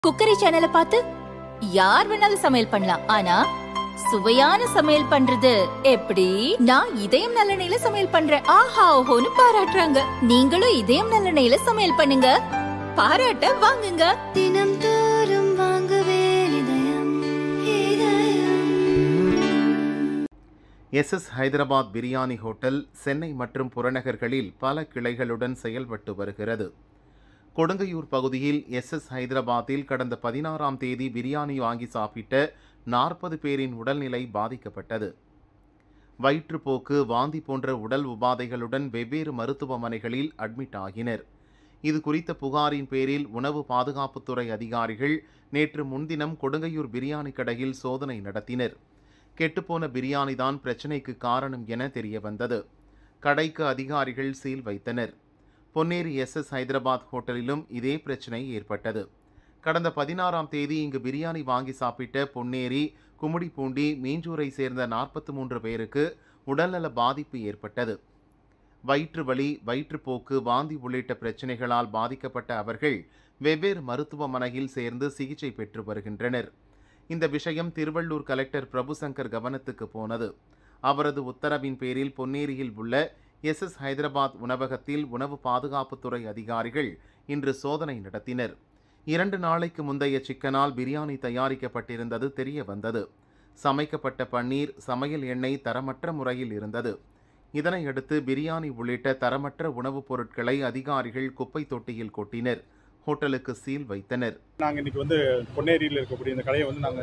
cookery சேனலை பார்த்து யார் வேணாலும் சமையல் பண்ணலாம் ஆனா சுவையான சமையல் பண்றது எப்படி நான் இதயம் நல்லெண்ணெயில சமையல் பண்றேன் ஆஹா ஓஹோன்னு பாராட்டுறாங்க நீங்களும் இதயம் நல்லெண்ணெயில சமையல் பண்ணுங்க பாராட்ட வாங்குங்க தினம் தோறும் வாங்குவே இதயம் இதயம் எஸ்எஸ் ஹைதராபாத் பிரியாணி ஹோட்டல் சென்னை மற்றும் புறநகர்களில் பல கிளைகளுடன் செயல்பட்டு வருகிறது கொடுங்கையூர் பகுதியில் எஸ்எஸ் ஹைதராபாத்தில் கடந்த பதினாறாம் தேதி பிரியாணி வாங்கி சாப்பிட்ட நாற்பது பேரின் உடல்நிலை பாதிக்கப்பட்டது வயிற்றுப்போக்கு வாந்தி போன்ற உடல் உபாதைகளுடன் வெவ்வேறு மருத்துவமனைகளில் அட்மிட் ஆகினர் இது குறித்த புகாரின் பேரில் உணவு பாதுகாப்புத்துறை அதிகாரிகள் நேற்று முன்தினம் கொடுங்கையூர் பிரியாணி கடையில் சோதனை நடத்தினர் கெட்டுப்போன பிரியாணி தான் பிரச்சினைக்கு காரணம் என தெரிய வந்தது கடைக்கு அதிகாரிகள் சீல் வைத்தனர் பொன்னேரி எஸ்எஸ் ஹைதராபாத் ஹோட்டலிலும் இதே பிரச்சினை ஏற்பட்டது கடந்த பதினாறாம் தேதி இங்கு பிரியாணி வாங்கி சாப்பிட்ட பொன்னேரி கும்மிடிப்பூண்டி மீஞ்சூரை சேர்ந்த நாற்பத்தி மூன்று பேருக்கு உடல்நல பாதிப்பு ஏற்பட்டது வயிற்று வலி வயிற்றுப்போக்கு வாந்தி உள்ளிட்ட பிரச்சினைகளால் பாதிக்கப்பட்ட அவர்கள் வெவ்வேறு மருத்துவமனையில் சேர்ந்து சிகிச்சை பெற்று வருகின்றனர் இந்த விஷயம் திருவள்ளூர் கலெக்டர் பிரபுசங்கர் கவனத்துக்கு போனது அவரது உத்தரவின் பேரில் பொன்னேரியில் உள்ள எஸ் எஸ் ஹைதராபாத் உணவகத்தில் உணவு பாதுகாப்புத்துறை அதிகாரிகள் இன்று சோதனை நடத்தினர் இரண்டு நாளைக்கு முந்தைய சிக்கனால் பிரியாணி தயாரிக்கப்பட்டிருந்தது தெரிய வந்தது சமைக்கப்பட்ட பன்னீர் சமையல் எண்ணெய் தரமற்ற முறையில் இருந்தது இதனையடுத்து பிரியாணி உள்ளிட்ட தரமற்ற உணவுப் பொருட்களை அதிகாரிகள் குப்பை தொட்டியில் கொட்டினர் ஹோட்டலுக்கு சீல் வைத்தனர் நாங்கள் இன்னைக்கு வந்து பொன்னேரியில் இருக்கக்கூடிய இந்த கடையை வந்து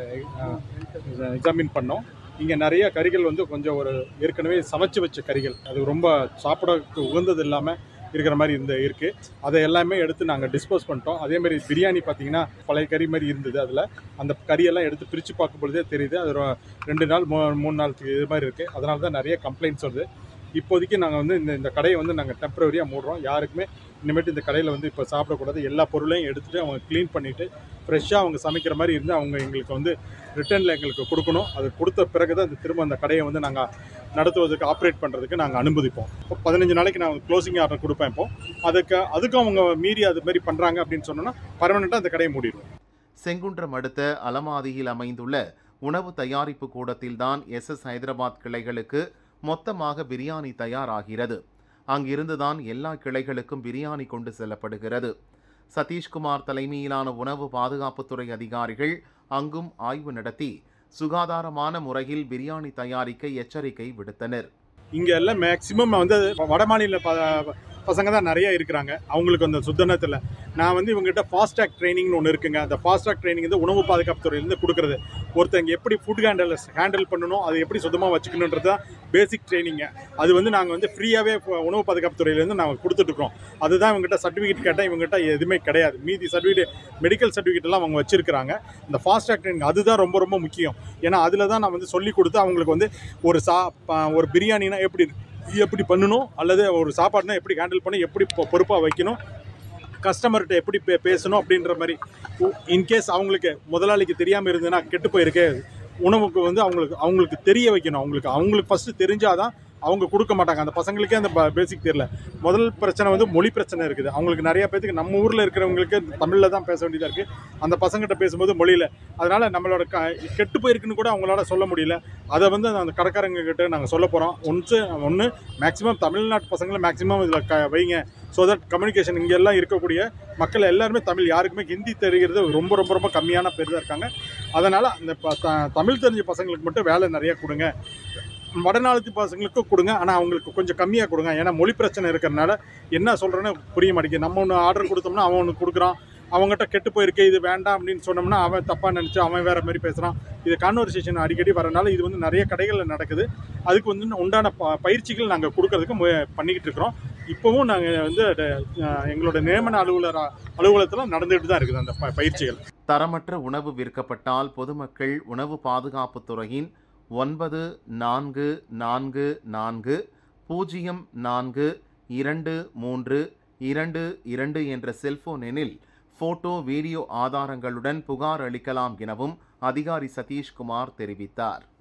நாங்கள் எக்ஸாமின் பண்ணோம் இங்கே நிறைய கறிகள் வந்து கொஞ்சம் ஒரு ஏற்கனவே சமைச்சு வச்ச கறிகள் அது ரொம்ப சாப்பிடக்கு உகந்தது இல்லாமல் இருக்கிற மாதிரி இந்த இருக்குது அதை எல்லாமே எடுத்து நாங்கள் டிஸ்போஸ் பண்ணிட்டோம் அதே மாதிரி பிரியாணி பார்த்தீங்கன்னா பழைய கறி மாதிரி இருந்தது அதில் அந்த கறியெல்லாம் எடுத்து பிரித்து பார்க்கும் பொழுதே தெரியுது அது ரொ- ரெண்டு நாள் மூ மூணு நாளுக்கு இது மாதிரி இருக்குது அதனால தான் நிறைய கம்ப்ளைண்ட்ஸ் வருது இப்போதைக்கு நாங்கள் வந்து இந்த இந்த கடையை வந்து நாங்கள் டெம்பரரியாக மூடுறோம் யாருக்குமே இனிமேட்டு இந்த கடையில் வந்து இப்போ சாப்பிடக்கூடாது எல்லா பொருளையும் எடுத்துகிட்டு அவங்க க்ளீன் பண்ணிவிட்டு ஃப்ரெஷ்ஷாக அவங்க சமைக்கிற மாதிரி இருந்து அவங்க எங்களுக்கு வந்து ரிட்டர்னில் எங்களுக்கு கொடுக்கணும் அது கொடுத்த பிறகு தான் இந்த திரும்ப அந்த கடையை வந்து நாங்கள் நடத்துவதற்கு ஆப்ரேட் பண்ணுறதுக்கு நாங்கள் அனுமதிப்போம் இப்போ பதினஞ்சு நாளைக்கு நான் க்ளோசிங் ஆர்டர் கொடுப்பேன் இப்போ அதுக்கு அதுக்கும் அவங்க மீறி அது மாதிரி பண்ணுறாங்க அப்படின்னு சொன்னோன்னா பர்மனெண்ட்டாக அந்த கடையை மூடிடுவோம் செங்குன்றம் அடுத்த அலமாதியில் அமைந்துள்ள உணவு தயாரிப்பு கூடத்தில்தான் எஸ் எஸ் ஹைதராபாத் கிளைகளுக்கு மொத்தமாக பிரியாணி தயாராகிறது அங்கிருந்துதான் எல்லா கிளைகளுக்கும் பிரியாணி கொண்டு செல்லப்படுகிறது சதீஷ்குமார் தலைமையிலான உணவு பாதுகாப்புத்துறை அதிகாரிகள் அங்கும் ஆய்வு நடத்தி சுகாதாரமான முறையில் பிரியாணி தயாரிக்க எச்சரிக்கை விடுத்தனர் இங்கே எல்லாம் மேக்ஸிமம் வந்து வட மாநில ப பசங்க தான் நிறைய இருக்கிறாங்க அவங்களுக்கு அந்த சுத்தனத்தில் நான் வந்து இவங்ககிட்ட ஃபாஸ்டாக் ட்ரைனிங்னு ஒன்று இருக்குங்க அந்த ஃபாஸ்டாக் ட்ரைனிங் வந்து உணவு பாதுகாப்புத்துறையிலேருந்து கொடுக்குறது ஒருத்தங்க எப்படி ஃபுட் ஹேண்டல் ஹேண்டில் பண்ணணும் அதை எப்படி சுத்தமாக வச்சுக்கணுன்றது தான் பேசிக் ட்ரைனிங்க அது வந்து நாங்கள் வந்து ஃப்ரீயாகவே உணவு பாதுகாப்புத்துறையிலேருந்து நாங்கள் கொடுத்துட்ருக்கோம் அதுதான் இவங்ககிட்ட சர்டிஃபிகேட் கேட்டால் இவங்ககிட்ட எதுவுமே கிடையாது மீதி சர்டிஃபிகேட் மெடிக்கல் சர்டிஃபிகேட் எல்லாம் அவங்க வச்சிருக்கிறாங்க இந்த ஃபாஸ்டாக் ட்ரைனிங் அதுதான் ரொம்ப ரொம்ப முக்கியம் ஏன்னா அதில் தான் நான் வந்து சொல்லி கொடுத்து அவங்களுக்கு வந்து ஒரு சா ப- ஒரு பிரியாணினா எப்படி எப்படி பண்ணணும் அல்லது ஒரு சாப்பாடுனா எப்படி ஹேண்டில் பண்ணி எப்படி பொறுப்பாக வைக்கணும் கஸ்டமர்கிட்ட எப்படி பே பேசணும் அப்படின்ற மாதிரி இன்கேஸ் அவங்களுக்கு முதலாளிக்கு தெரியாமல் இருந்ததுன்னா கெட்டு போயிருக்கு உணவுக்கு வந்து அவங்களுக்கு அவங்களுக்கு தெரிய வைக்கணும் அவங்களுக்கு அவங்களுக்கு ஃபஸ்ட்டு தெரிஞ்சாதான் அவங்க கொடுக்க மாட்டாங்க அந்த பசங்களுக்கே அந்த பேசிக் தெரியல முதல் பிரச்சனை வந்து மொழி பிரச்சனை இருக்குது அவங்களுக்கு நிறைய பேத்துக்கு நம்ம ஊரில் இருக்கிறவங்களுக்கு தமிழில் தான் பேச வேண்டியதாக இருக்குது அந்த பசங்கிட்ட பேசும்போது மொழியில் அதனால் நம்மளோட க கெட்டு போயிருக்குன்னு கூட அவங்களால சொல்ல முடியல அதை வந்து அந்த கடைக்காரங்க கிட்ட நாங்கள் சொல்ல போகிறோம் ஒன்று ஒன்று மேக்ஸிமம் தமிழ்நாட்டு பசங்களை மேக்ஸிமம் இதில் க வைங்க ஸோ தட் கம்யூனிகேஷன் இங்கே எல்லாம் இருக்கக்கூடிய மக்கள் எல்லாருமே தமிழ் யாருக்குமே ஹிந்தி தெரிகிறது ரொம்ப ரொம்ப ரொம்ப கம்மியான பேர் தான் இருக்காங்க அதனால் அந்த ப- த- தமிழ் தெரிஞ்ச பசங்களுக்கு மட்டும் வேலை நிறையா கொடுங்க வடநாளத்து பசங்களுக்கும் கொடுங்க ஆனால் அவங்களுக்கு கொஞ்சம் கம்மியாக கொடுங்க ஏன்னா மொழி பிரச்சனை இருக்கிறனால என்ன சொல்கிறேன்னு புரிய மாட்டேங்குது நம்ம ஒன்று ஆர்டர் கொடுத்தோம்னா அவன் ஒன்று கொடுக்குறான் அவங்ககிட்ட கெட்டு போயிருக்கு இது வேண்டாம் அப்படின்னு சொன்னோம்னா அவன் தப்பாக நினச்சி அவன் வேறு மாதிரி பேசுகிறான் இது கான்வர்சேஷன் அடிக்கடி வரனால இது வந்து நிறைய கடைகளில் நடக்குது அதுக்கு வந்து உண்டான ப பயிற்சிகள் நாங்கள் கொடுக்கறதுக்கு மு- பண்ணிக்கிட்டு இருக்கிறோம் இப்போவும் நாங்கள் வந்து அஹ், எங்களோட நியமன அலுவலர் அலுவலகத்தில் நடந்துகிட்டு தான் இருக்குது அந்த ப- பயிற்சிகள் தரமற்ற உணவு விற்கப்பட்டால் பொதுமக்கள் உணவு பாதுகாப்புத் துறையின் ஒன்பது நான்கு நான்கு நான்கு பூஜ்ஜியம் நான்கு இரண்டு மூன்று இரண்டு இரண்டு என்ற செல்போன் எண்ணில் போட்டோ வீடியோ ஆதாரங்களுடன் புகார் அளிக்கலாம் எனவும் அதிகாரி சதீஷ்குமார் தெரிவித்தார்